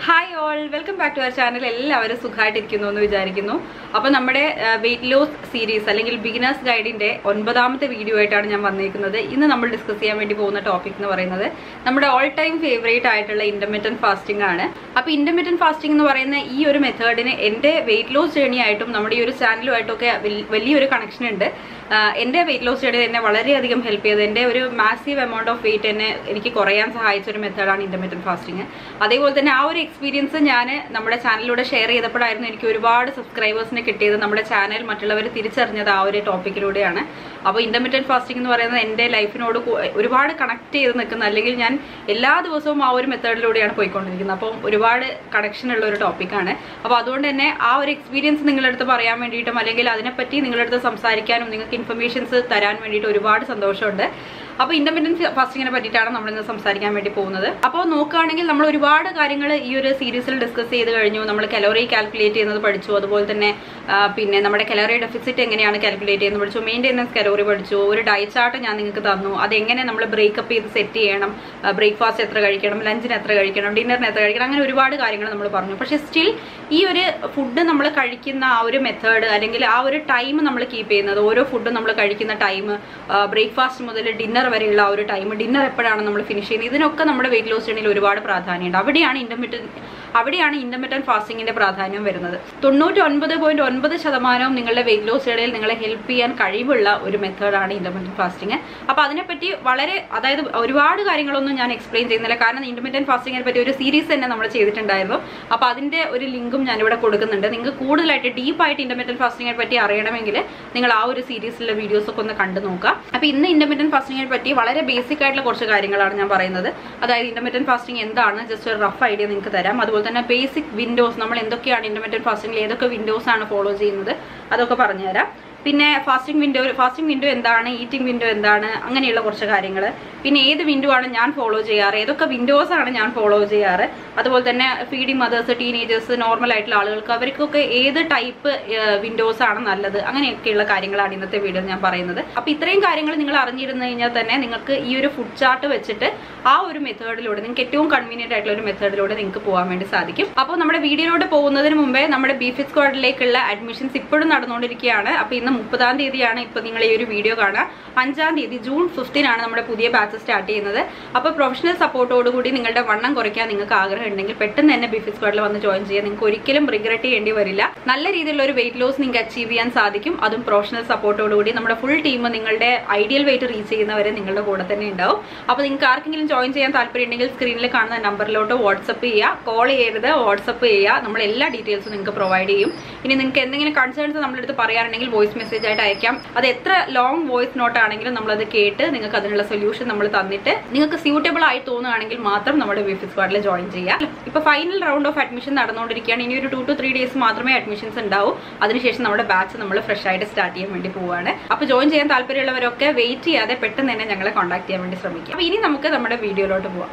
hi all welcome back to our channel എല്ലാവരും സുഖമായിട്ടിരിക്കുന്നു എന്ന് വിചാരിക്കുന്നു അപ്പോൾ നമ്മുടെ വെയിറ്റ് ലോസ് സീരീസ് അല്ലെങ്കിൽ ബിഗിനേഴ്സ് ഗൈഡിന്റെ ഒൻപതാമത്തെ വീഡിയോ ആയിട്ടാണ് ഞാൻ വന്നിരിക്കുന്നത് ഇന്ന് നമ്മൾ ഡിസ്കസ് ചെയ്യാൻ വേണ്ടി പോകുന്ന ടോപ്പിക് എന്ന് പറയുന്നത് നമ്മുടെ ഓൾ ടൈം ഫേവറേറ്റ് ആയിട്ടുള്ള ഇന്റർമീഡിയൻ ഫാസ്റ്റിംഗ് ആണ് അപ്പോൾ ഇന്റർമീഡിയൻ ഫാസ്റ്റിംഗ് എന്ന് പറയുന്ന ഈ ഒരു മെത്തേഡിന് എൻ്റെ വെയിറ്റ് ലോസ് ജേണി ആയിട്ടും നമ്മുടെ ഈ ഒരു ചാനലുമായിട്ടും ഒക്കെ വൽ- വലിയൊരു കണക്ഷൻ ഉണ്ട് ആഹ് എൻ്റെ വെയിറ്റ് ലോസ് ജേണി എന്നെ വളരെയധികം ഹെൽപ്പ് ചെയ്തത് എൻ്റെ ഒരു മാസീവ് എമൗണ്ട് ഓഫ് വെയിറ്റ് എന്നെ എനിക്ക് കുറയാൻ സഹായിച്ച ഒരു മെത്തേഡാണ് ഇന്റർമീഡിയൻ ഫാസ്റ്റിംഗ് അതേപോലെ തന്നെ ആ ഒരു എക്സ്പീരിയൻസ് ഞാൻ നമ്മുടെ ചാനലിലൂടെ ഷെയർ ചെയ്തപ്പോഴായിരുന്നു എനിക്ക് ഒരുപാട് സബ്സ്ക്രൈബേഴ്സിനെ കിട്ടിയത് നമ്മുടെ ചാനൽ മറ്റുള്ളവർ തിരിച്ചറിഞ്ഞത് ആ ഒരു ടോപ്പിക്കിലൂടെയാണ് അപ്പോൾ ഇന്റർമീഡിയൻ ഫാസ്റ്റിംഗ് എന്ന് പറയുന്നത് എൻ്റെ ലൈഫിനോട് കു- ഒരുപാട് കണക്ട് ചെയ്ത് നിൽക്കുന്ന അല്ലെങ്കിൽ ഞാൻ എല്ലാ ദിവസവും ആ ഒരു മെത്തേഡിലൂടെയാണ് പോയിക്കൊണ്ടിരിക്കുന്നത് അപ്പം ഒരുപാട് കണക്ഷൻ ഉള്ള ഒരു ടോപ്പിക്കാണ് അപ്പോൾ അതുകൊണ്ട് തന്നെ ആ ഒരു എക്സ്പീരിയൻസ് നിങ്ങളുടെ അടുത്ത് പറയാൻ വേണ്ടിയിട്ടും അല്ലെങ്കിൽ അതിനെപ്പറ്റി നിങ്ങളുടെ അടുത്ത് സംസാരിക്കാനും നിങ്ങൾക്ക് ഇൻഫർമേഷൻസ് തരാൻ വേണ്ടിയിട്ട് ഒരുപാട് സന്തോഷമുണ്ട് അപ്പോൾ ഇന്റർമീഡിയൻ ഫാസ്റ്റിങ്ങിനെ പറ്റിയിട്ടാണ് നമ്മൾ ഇന്ന് സംസാരിക്കാൻ വേണ്ടി പോകുന്നത് അപ്പോൾ നോക്കുകയാണെങ്കിൽ നമ്മൾ ഒരുപാട് കാര്യങ്ങൾ ഈ ഒരു സീരീസിൽ ഡിസ്കസ് ചെയ്ത് കഴിഞ്ഞു നമ്മൾ കലോറി കാൽക്കുലേറ്റ് ചെയ്യുന്നത് പഠിച്ചു അതുപോലെ തന്നെ ആ, പിന്നെ നമ്മുടെ കലോറി ഡെഫിസിറ്റ് എങ്ങനെയാണ് കാൽക്കുലേറ്റ് ചെയ്യുന്നത് പഠിച്ചു മെയിൻ്റെനൻസ് കലോറി പഠിച്ചു ഒരു ഡയറ്റ് ചാർട്ട് ഞാൻ നിങ്ങൾക്ക് തന്നു അതെങ്ങനെ നമ്മൾ ബ്രേക്കപ്പ് ചെയ്ത് സെറ്റ് ചെയ്യണം ബ്രേക്ക്ഫാസ്റ്റ് എത്ര കഴിക്കണം ലഞ്ചിന് എത്ര കഴിക്കണം ഡിന്നറിന് എത്ര കഴിക്കണം അങ്ങനെ ഒരുപാട് കാര്യങ്ങൾ നമ്മൾ പറഞ്ഞു പക്ഷേ സ്റ്റിൽ ഈ ഒരു ഫുഡ് നമ്മൾ കഴിക്കുന്ന ആ ഒരു മെത്തേഡ് അല്ലെങ്കിൽ ആ ഒരു ടൈം നമ്മൾ കീപ്പ് ചെയ്യുന്നത് ഓരോ ഫുഡും നമ്മൾ കഴിക്കുന്ന ടൈം ബ്രേക്ക്ഫാസ്റ്റ് മുതൽ ഡിന്നർ വരെയുള്ള ആ ഒരു ടൈം ഡിന്നർ എപ്പോഴാണ് നമ്മൾ ഫിനിഷ് ചെയ്യുന്നത് ഇതിനൊക്കെ നമ്മുടെ വെയിറ്റ് ലോസ് ജേണിയിൽ ഒരുപാട് പ്രാധാന്യമുണ്ട് അവിടെയാണ് ഇന്റർമീഡിയറ്റ് അവിടെയാണ് ഇന്റർമീഡിയൻ ഫാസ്റ്റിങ്ങിന്റെ പ്രാധാന്യം വരുന്നത് തൊണ്ണൂറ്റി ഒൻപത് പോയിന്റ് ഒൻപത് ശതമാനവും നിങ്ങളുടെ വെയിറ്റ് ലോസ് ജേണിയിൽ നിങ്ങളെ ഹെൽപ്പ് ചെയ്യാൻ കഴിവുള്ള ഒരു മെത്തേഡാണ് ഇന്റർമീഡിയൻ ഫാസ്റ്റിംഗ് അപ്പോൾ അതിനെപ്പറ്റി വളരെ അതായത് ഒരുപാട് കാര്യങ്ങളൊന്നും ഞാൻ എക്സ്പ്ലെയിൻ ചെയ്യുന്നില്ല കാരണം ഇന്റർമീഡിയൻ ഫാസ്റ്റിങ്ങിനെ പറ്റി ഒരു സീരീസ് തന്നെ നമ്മൾ ചെയ്തിട്ടുണ്ടായിരുന്നു അപ്പോൾ അതിന്റെ ഒരു ലിങ്കും ഞാനിവിടെ കൊടുക്കുന്നുണ്ട് നിങ്ങൾക്ക് കൂടുതലായിട്ട് ഡീപ്പായിട്ട് ഇന്റർമീഡിയൻ ഫാസ്റ്റിങ്ങിനെ പറ്റി അറിയണമെങ്കിൽ നിങ്ങൾ ആ ഒരു സീരീസിലെ വീഡിയോസ് ഒക്കെ ഒന്ന് കണ്ടു നോക്കുക അപ്പോൾ ഇന്ന് ഇന്റർമീഡിയൻ ഫാസ്റ്റിങ്ങിനെ പറ്റി വളരെ ബേസിക് ആയിട്ടുള്ള കുറച്ച് കാര്യങ്ങളാണ് ഞാൻ പറയുന്നത് അതായത് ഇന്റർമീഡിയൻ ഫാസ്റ്റിംഗ് എന്താണ് ജസ്റ്റ് ഒരു റഫ് ഐഡിയ നിങ്ങൾക്ക് തരാം അതുപോലെ തന്നെ ബേസിക് വിൻഡോസ് നമ്മൾ എന്തൊക്കെയാണ് ഇന്റർമീഡിയൻ ഫാസ്റ്റിംഗിൽ ഏതൊക്കെ വിൻഡോസ് ആണ് ഫോളോ ചെയ്യുന്നത് അതൊക്കെ പറഞ്ഞുതരാം പിന്നെ ഫാസ്റ്റിംഗ് വിൻഡോ ഫാസ്റ്റിംഗ് വിൻഡോ എന്താണ് ഈറ്റിംഗ് വിൻഡോ എന്താണ് അങ്ങനെയുള്ള കുറച്ച് കാര്യങ്ങൾ പിന്നെ ഏത് വിൻഡോ ആണ് ഞാൻ ഫോളോ ചെയ്യാറ് ഏതൊക്കെ വിൻഡോസ് ആണ് ഞാൻ ഫോളോ ചെയ്യാറ് അതുപോലെ തന്നെ ഫീഡിങ് മദേഴ്സ് ടീനേജേഴ്സ് നോർമൽ ആയിട്ടുള്ള ആളുകൾക്ക് അവർക്കൊക്കെ ഏത് ടൈപ്പ് വിൻഡോസ് ആണ് നല്ലത് അങ്ങനെയൊക്കെയുള്ള കാര്യങ്ങളാണ് ഇന്നത്തെ വീഡിയോ ഞാൻ പറയുന്നത് അപ്പോൾ ഇത്രയും കാര്യങ്ങൾ നിങ്ങൾ അറിഞ്ഞിരുന്നു കഴിഞ്ഞാൽ തന്നെ നിങ്ങൾക്ക് ഈ ഒരു ഫുഡ് ചാർട്ട് വെച്ചിട്ട് ആ ഒരു മെത്തേഡിലൂടെ നിങ്ങൾക്ക് ഏറ്റവും കൺവീനിയന്റ് ആയിട്ടുള്ള ഒരു മെത്തേഡിലൂടെ നിങ്ങൾക്ക് പോകാൻ വേണ്ടി സാധിക്കും അപ്പോൾ നമ്മുടെ വീഡിയോയിലൂടെ പോകുന്നതിന് മുമ്പേ നമ്മുടെ ബീഫ് സ്ക്വാഡിലേക്കുള്ള അഡ്മിഷൻസ് ഇപ്പോഴും നടന്നുകൊണ്ടിരിക്കുകയാണ് അപ്പോൾ ഇന്ന് മുപ്പതാം തീയതിയാണ് ഇപ്പോൾ നിങ്ങൾ ഈ ഒരു വീഡിയോ കാണുക അഞ്ചാം തീയതി ജൂൺ ഫിഫ്റ്റീനാണ് നമ്മുടെ പുതിയ ബാച്ച് സ്റ്റാർട്ട് ചെയ്യുന്നത് അപ്പോൾ പ്രൊഫഷണൽ സപ്പോർട്ടോടുകൂടി നിങ്ങളുടെ വണ്ണം കുറയ്ക്കാൻ നിങ്ങൾക്ക് ആഗ്രഹം ഉണ്ടെങ്കിൽ പെട്ടെന്ന് തന്നെ ബീഫ് സ്ക്വാഡിൽ വന്ന് ജോയിൻ ചെയ്യാൻ നിങ്ങൾക്ക് ഒരിക്കലും റിഗ്രറ്റ് ചെയ്യേണ്ടി വരില്ല നല്ല രീതിയിലുള്ള ഒരു വെയിറ്റ് ലോസ് നിങ്ങൾക്ക് അച്ചീവ് ചെയ്യാൻ സാധിക്കും അതും പ്രൊഫഷണൽ സപ്പോർട്ടോടുകൂടി നമ്മുടെ ഫുൾ ടീം നിങ്ങളുടെ ഐഡിയൽ വെയിറ്റ് റീച്ച് ചെയ്യുന്നവരെ നിങ്ങളുടെ കൂടെ തന്നെ ഉണ്ടാവും അപ്പോൾ നിങ്ങൾക്ക് ആർക്കെങ്കിലും ജോയിൻ ചെയ്യാൻ താല്പര്യം ഉണ്ടെങ്കിൽ സ്ക്രീനിൽ കാണുന്ന നമ്പറിലോട്ട് വാട്സപ്പ് ചെയ്യുക കോൾ ചെയ്യരുത് വാട്സപ്പ് ചെയ്യുക നമ്മൾ എല്ലാ ഡീറ്റെയിൽസും നിങ്ങൾക്ക് പ്രൊവൈഡ് ചെയ്യും ഇനി നിങ്ങൾക്ക് എന്തെങ്കിലും കൺസേൺസ് നമ്മുടെ അടുത്ത് പറയാനുണ്ടെങ്കിൽ വോയിസ് മെസ്സേജ് ആയിട്ട് അയക്കാം അത് എത്ര ലോങ് വോയിസ് നോട്ട് ആണെങ്കിലും നമ്മളത് കേട്ട് നിങ്ങൾക്ക് അതിനുള്ള സൊല്യൂഷൻ നമ്മൾ തന്നിട്ട് നിങ്ങൾക്ക് സ്യൂട്ടബിൾ ആയി തോന്നുകയാണെങ്കിൽ മാത്രം നമ്മുടെ ബിഫി സ്ക്വാഡിൽ ജോയിൻ ചെയ്യാം ഇപ്പൊ ഫൈനൽ റൗണ്ട് ഓഫ് അഡ്മിഷൻ നടന്നുകൊണ്ടിരിക്കുകയാണ് ഇനി ഒരു ടു ടു ത്രീ ഡേയ്സ് മാത്രമേ അഡ്മിഷൻസ് ഉണ്ടാവൂ അതിനുശേഷം നമ്മുടെ ബാച്ച് നമ്മൾ ഫ്രഷ് ആയിട്ട് സ്റ്റാർട്ട് ചെയ്യാൻ വേണ്ടി പോവുകയാണ് അപ്പോൾ ജോയിൻ ചെയ്യാൻ താല്പര്യമുള്ളവരൊക്കെ വെയിറ്റ് ചെയ്യാതെ പെട്ടെന്ന് തന്നെ ഞങ്ങളെ കോൺടാക്ട് ചെയ്യാൻ വേണ്ടി ശ്രമിക്കുക അപ്പോൾ ഇനി നമുക്ക് നമ്മുടെ വീഡിയോയിലോട്ട് പോവാം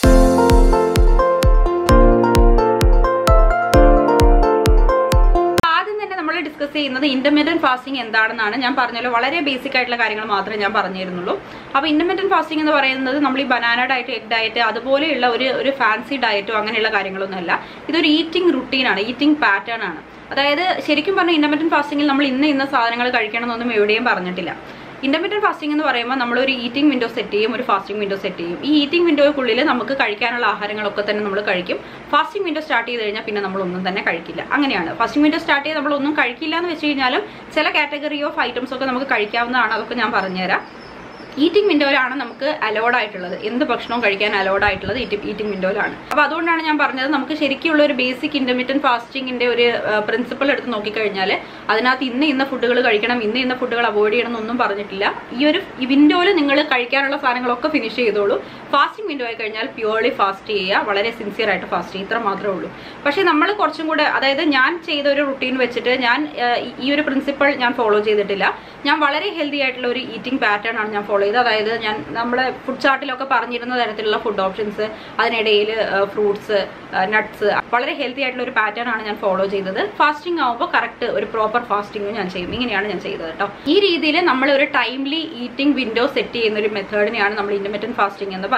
ആദ്യം തന്നെ നമ്മൾ ഡിസ്കസ് ചെയ്യുന്നത് ഇന്റർമീഡിയൻ ഫാസ്റ്റിംഗ് എന്താണെന്നാണ് ഞാൻ പറഞ്ഞല്ലോ വളരെ ബേസിക് ആയിട്ടുള്ള കാര്യങ്ങൾ മാത്രമേ ഞാൻ പറഞ്ഞു തരുന്നുള്ളൂ അപ്പോൾ ഇന്റർമീഡിയൻ ഫാസ്റ്റിംഗ് എന്ന് പറയുന്നത് നമ്മൾ ഈ ബനാന ഡയറ്റ് എഗ് ഡയറ്റ് അതുപോലെയുള്ള ഒരു ഒരു ഫാൻസി ഡയറ്റോ അങ്ങനെയുള്ള കാര്യങ്ങളൊന്നുമല്ല ഇതൊരു ഈറ്റിംഗ് റുട്ടീനാണ് ഈറ്റിംഗ് പാറ്റേൺ ആണ് അതായത് ശരിക്കും പറഞ്ഞാൽ ഇന്റർമീഡിയൻ ഫാസ്റ്റിംഗിൽ നമ്മൾ ഇന്ന ഇന്ന സാധനങ്ങൾ കഴിക്കണമെന്നൊന്നും എവിടെയും പറഞ്ഞിട്ടില്ല ഇന്റർമീഡിയൻ ഫാസ്റ്റിംഗ് എന്ന് പറയുമ്പോൾ നമ്മൾ ഒരു ഈറ്റിംഗ് വിൻഡോ സെറ്റ് ചെയ്യും ഒരു ഫാസ്റ്റിംഗ് വിൻഡോ സെറ്റ് ചെയ്യും ഈ ഈറ്റിംഗ് വിൻഡോയ്ക്കുള്ളിൽ നമുക്ക് കഴിക്കാനുള്ള ആഹാരങ്ങളൊക്കെ തന്നെ നമ്മൾ കഴിക്കും ഫാസ്റ്റിംഗ് വിൻഡോ സ്റ്റാർട്ട് ചെയ്ത് കഴിഞ്ഞാൽ പിന്നെ നമ്മൾ ഒന്നും തന്നെ കഴിക്കില്ല അങ്ങനെയാണ് ഫാസ്റ്റിംഗ് വിൻഡോ സ്റ്റാർട്ട് ചെയ്ത് നമ്മൾ ഒന്നും കഴിക്കില്ല എന്ന് വെച്ച് കഴിഞ്ഞാലും ചില കാറ്റഗറി ഓഫ് ഐറ്റംസ് ഒക്കെ നമുക്ക് കഴിക്കാവുന്നതാണ് അതൊക്കെ ഞാൻ പറഞ്ഞുതരാം ഈറ്റിംഗ് വിൻഡോയിലാണ് നമുക്ക് അലോഡ് ആയിട്ടുള്ളത് എന്ത് ഭക്ഷണവും കഴിക്കാൻ അലോഡ് ആയിട്ടുള്ളത് ഈറ്റിംഗ് വിൻഡോയിലാണ് അപ്പോൾ അതുകൊണ്ടാണ് ഞാൻ പറഞ്ഞത് നമുക്ക് ശരിക്കുള്ള ഒരു ബേസിക് ഇന്റർമീഡിയൻ ഫാസ്റ്റിംഗിന്റെ ഒരു പ്രിൻസിപ്പൾ എടുത്ത് നോക്കിക്കഴിഞ്ഞാൽ അതിനകത്ത് ഇന്ന് ഇന്ന ഫുഡുകൾ കഴിക്കണം ഇന്ന് ഇന്ന ഫുഡുകൾ അവോയ്ഡ് ചെയ്യണം എന്നൊന്നും പറഞ്ഞിട്ടില്ല ഈ ഒരു വിൻഡോയിൽ നിങ്ങൾ കഴിക്കാനുള്ള സാധനങ്ങളൊക്കെ ഫിനിഷ് ചെയ്തോളൂ ഫാസ്റ്റിംഗ് വിൻഡോ ആയി കഴിഞ്ഞാൽ പ്യുവർലി ഫാസ്റ്റ് ചെയ്യുക വളരെ സിൻസിയർ ആയിട്ട് ഫാസ്റ്റ് ചെയ്യുക ഇത്ര മാത്രമേ ഉള്ളൂ പക്ഷേ നമ്മൾ കുറച്ചും കൂടെ അതായത് ഞാൻ ചെയ്ത ഒരു റുട്ടീൻ വെച്ചിട്ട് ഞാൻ ആ, ഈ- ഈ ഒരു പ്രിൻസിപ്പൾ ഞാൻ ഫോളോ ചെയ്തിട്ടില്ല ഞാൻ വളരെ ഹെൽത്തി ആയിട്ടുള്ള ഒരു ഈറ്റിംഗ് പാറ്റേൺ ആണ് ഞാൻ ഫോളോ ചെയ്തത് അതായത് ഞാൻ നമ്മളെ ഫുഡ് ചാർട്ടിലൊക്കെ പറഞ്ഞിരുന്ന തരത്തിലുള്ള ഫുഡ് ഓപ്ഷൻസ് അതിനിടയിൽ ഫ്രൂട്ട്സ് നട്ട്സ് വളരെ ഹെൽത്തി ആയിട്ടുള്ള ഒരു പാറ്റേൺ ആണ് ഞാൻ ഫോളോ ചെയ്തത് ഫാസ്റ്റിംഗ് ആവുമ്പോൾ കറക്റ്റ് ഒരു പ്രോപ്പർ ഫാസ്റ്റിംഗ് ഞാൻ ചെയ്യും ഇങ്ങനെയാണ് ഞാൻ ചെയ്തത് കേട്ടോ ഈ രീതിയിൽ നമ്മൾ ഒരു ടൈംലി ഈറ്റിംഗ് വിൻഡോ സെറ്റ് ചെയ്യുന്ന ഒരു മെത്തേഡിനെയാണ് നമ്മൾ ഇന്റർമീഡിയൻ ഫാസ്റ്റിംഗ് എന്ന് പറയുന്നത്